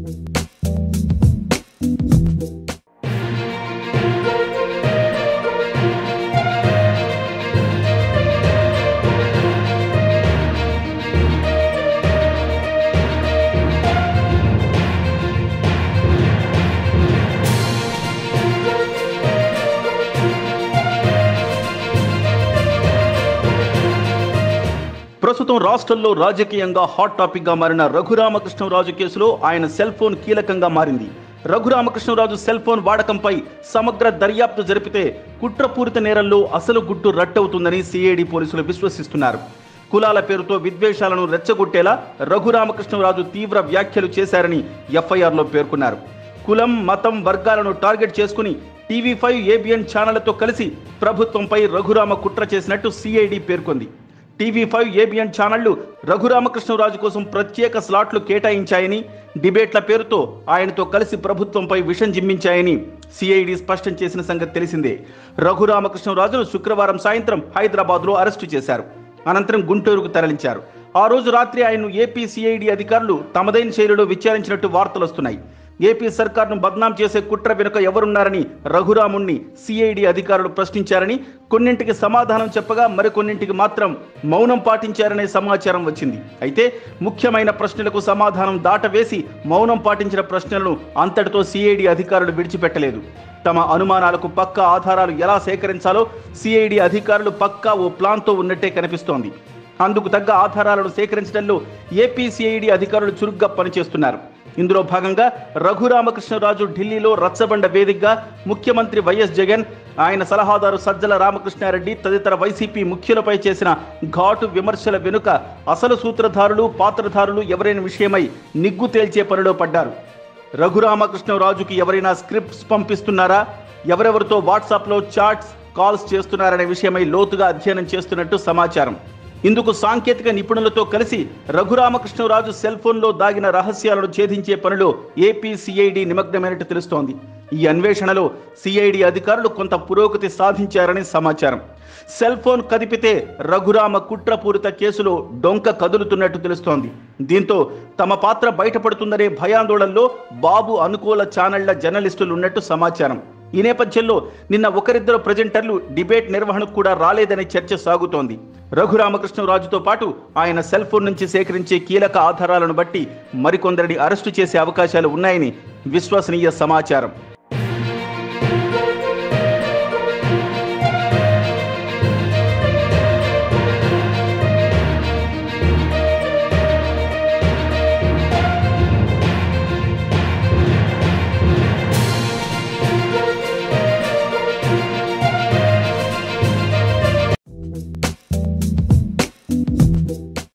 ప్రస్తుతం రాష్ట్రంలో రాజకీయంగా హాట్ టాపిక్ గా మారిన రఘురామకృష్ణరాజు కేసులో ఆయన సెల్ ఫోన్ కీలకంగా మారింది రఘురామకృష్ణరాజు సెల్ ఫోన్ వాడకంపై సమగ్ర దర్యాప్తు జరిపితే కుట్రపూరిత నేరంలో అసలు గుట్టు రట్టవుతుందని సిఐడి పోలీసులు విశ్వసిస్తున్నారు కులాల పేరుతో విద్వేషాలను రెచ్చగొట్టేలా రఘురామకృష్ణరాజు తీవ్ర వ్యాఖ్యలు చేశారని ఎఫ్ఐఆర్లో పేర్కొన్నారు కులం మతం వర్గాలను టార్గెట్ చేసుకుని టీవీ ఫైవ్ ఏబిఎన్ ఛానళ్లతో కలిసి ప్రభుత్వంపై రఘురామ కుట్ర చేసినట్టు సిఐడి పేర్కొంది టీవీ ఫైవ్ ఏబిఎన్ ఛానళ్లు రఘురామకృష్ణరాజు కోసం ప్రత్యేక స్లాట్లు కేటాయించాయని డిబేట్ల పేరుతో ఆయనతో కలిసి ప్రభుత్వంపై విషం జిమ్మించాయని సిఐడి స్పష్టం చేసిన సంగతి తెలిసిందే రఘురామకృష్ణరాజును శుక్రవారం సాయంత్రం హైదరాబాద్లో అరెస్టు చేశారు అనంతరం గుంటూరుకు తరలించారు ఆ రోజు రాత్రి ఆయన్ను ఏపీ సిఐడి అధికారులు తమదైన శైలిలో విచారించినట్టు వార్తలు వస్తున్నాయి ఏపీ సర్కార్ను బద్నాం చేసే కుట్ర వెనుక ఎవరున్నారని రఘురాముణ్ణి సిఐడి అధికారులు ప్రశ్నించారని కొన్నింటికి సమాధానం చెప్పగా మరికొన్నింటికి మాత్రం మౌనం పాటించారనే సమాచారం వచ్చింది అయితే ముఖ్యమైన ప్రశ్నలకు సమాధానం దాటవేసి మౌనం పాటించిన ప్రశ్నలను అంతటితో సిఐడి అధికారులు విడిచిపెట్టలేదు తమ అనుమానాలకు పక్కా ఆధారాలు ఎలా సేకరించాలో సిఐడి అధికారులు పక్కా ఓ ప్లాన్తో ఉన్నట్టే కనిపిస్తోంది అందుకు తగ్గ ఆధారాలను సేకరించడంలో ఏపీ సిఐడి అధికారులు చురుగ్గా పనిచేస్తున్నారు ఇందులో భాగంగా రఘురామకృష్ణరాజు ఢిల్లీలో రచ్చబండ వేదికగా ముఖ్యమంత్రి వైఎస్ జగన్ ఆయన సలహాదారు సజ్జల రామకృష్ణారెడ్డి తదితర వైసీపీ ముఖ్యులపై చేసిన ఘాటు విమర్శల వెనుక అసలు సూత్రధారులు పాత్రధారులు ఎవరైన విషయమై నిగ్గు తేల్చే పనిలో పడ్డారు రఘురామకృష్ణరాజుకి ఎవరైనా స్క్రిప్ట్స్ పంపిస్తున్నారా ఎవరెవరితో వాట్సాప్లో చాట్స్ కాల్స్ చేస్తున్నారనే విషయమై లోతుగా అధ్యయనం చేస్తున్నట్టు సమాచారం ఇందుకు సాంకేతిక నిపుణులతో కలిసి రఘురామకృష్ణరాజు సెల్ ఫోన్లో దాగిన రహస్యాలను ఛేదించే పనిలో ఏపీ సిఐడి నిమగ్నమైనట్టు తెలుస్తోంది ఈ అన్వేషణలో సిఐడి అధికారులు కొంత పురోగతి సాధించారని సమాచారం సెల్ ఫోన్ కదిపితే రఘురామ కుట్రపూరిత కేసులో డొంక కదులుతున్నట్టు తెలుస్తోంది దీంతో తమ పాత్ర బయటపడుతుందనే భయాందోళనలో బాబు అనుకూల ఛానళ్ల జర్నలిస్టులు ఉన్నట్టు సమాచారం ఈ నేపథ్యంలో నిన్న ఒకరిద్దరు ప్రజెంటర్లు డిబేట్ నిర్వహణకు కూడా రాలేదనే చర్చ సాగుతోంది రఘురామకృష్ణరాజుతో పాటు ఆయన సెల్ ఫోన్ నుంచి సేకరించే కీలక ఆధారాలను బట్టి మరికొందరిని అరెస్టు చేసే అవకాశాలు ఉన్నాయని విశ్వసనీయ సమాచారం